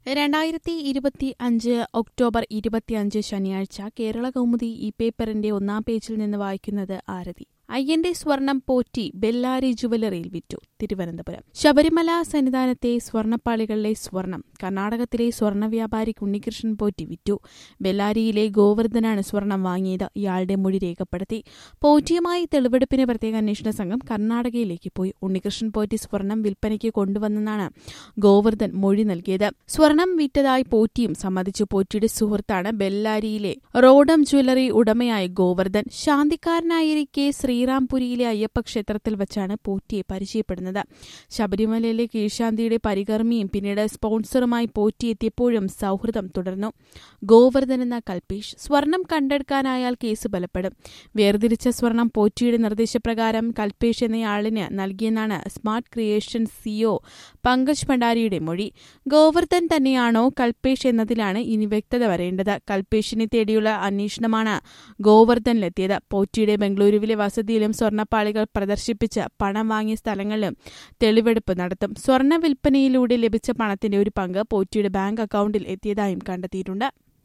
രണ്ടായിരത്തി ഇരുപത്തി അഞ്ച് ഒക്ടോബർ ഇരുപത്തിയഞ്ച് ശനിയാഴ്ച കേരള കൗമുദി ഈ പേപ്പറിന്റെ ഒന്നാം പേജിൽ നിന്ന് വായിക്കുന്നത് ആരതി അയ്യന്റെ സ്വർണം പോറ്റി ബെല്ലാരി ജുവലറിയിൽ വിറ്റു തിരുവനന്തപുരം ശബരിമല സന്നിധാനത്തെ സ്വർണ്ണപ്പാളികളിലെ സ്വർണം കർണാടകത്തിലെ സ്വർണ്ണ വ്യാപാരി ഉണ്ണികൃഷ്ണൻ പോറ്റി വിറ്റു ബെല്ലാരിയിലെ ഗോവർദ്ധനാണ് സ്വർണം വാങ്ങിയത് ഇയാളുടെ മൊഴി രേഖപ്പെടുത്തി പോറ്റിയുമായി തെളിവെടുപ്പിന് പ്രത്യേക അന്വേഷണ സംഘം കർണാടകയിലേക്ക് പോയി ഉണ്ണികൃഷ്ണൻ പോറ്റി സ്വർണം വിൽപ്പനയ്ക്ക് കൊണ്ടുവന്നെന്നാണ് ഗോവർദ്ധൻ മൊഴി നൽകിയത് സ്വർണം വിറ്റതായി പോറ്റിയും സമ്മതിച്ചു പോറ്റിയുടെ സുഹൃത്താണ് ബെല്ലാരിയിലെ റോഡം ജ്വല്ലറി ഉടമയായ ഗോവർദ്ധൻ ശാന്തിക്കാരനായിരിക്കെ ശ്രീറാംപുരിയിലെ അയ്യപ്പ ക്ഷേത്രത്തിൽ വച്ചാണ് പോറ്റിയെ പരിചയപ്പെടുന്നത് ശബരിമലയിലെ കീഴ്ശാന്തിയുടെ പരികർമ്മിയും പിന്നീട് സ്പോൺസറുമായി പോറ്റി എത്തിയപ്പോഴും സൌഹൃദം തുടർന്നു ഗോവർദ്ധൻ എന്ന കൽപേഷ് സ്വർണം കണ്ടെടുക്കാനായാൽ കേസ് ബലപ്പെടും വേർതിരിച്ച സ്വർണം പോറ്റിയുടെ നിർദ്ദേശപ്രകാരം കൽപേഷ് എന്നയാളിന് നൽകിയെന്നാണ് സ്മാർട്ട് ക്രിയേഷൻ സിഒ പങ്കജ് ഭണ്ഡാരിയുടെ മൊഴി ഗോവർദ്ധൻ തന്നെയാണോ കൽപേഷ് എന്നതിലാണ് ഇനി വ്യക്തത വരേണ്ടത് കൽപേഷിനെ തേടിയുള്ള അന്വേഷണമാണ് ഗോവർദ്ധനിലെത്തിയത് പോറ്റിയുടെ ബംഗളൂരുവിലെ വസതിയിലും സ്വർണ്ണപ്പാളികൾ പ്രദർശിപ്പിച്ച് പണം വാങ്ങിയ സ്ഥലങ്ങളിലും തെളിവെടുപ്പ് നടത്തും സ്വർണ്ണ വിൽപ്പനയിലൂടെ ലഭിച്ച പണത്തിന്റെ ഒരു പങ്ക് പോറ്റിയുടെ ബാങ്ക് അക്കൌണ്ടിൽ എത്തിയതായും കണ്ടെത്തിയിട്ടുണ്ട്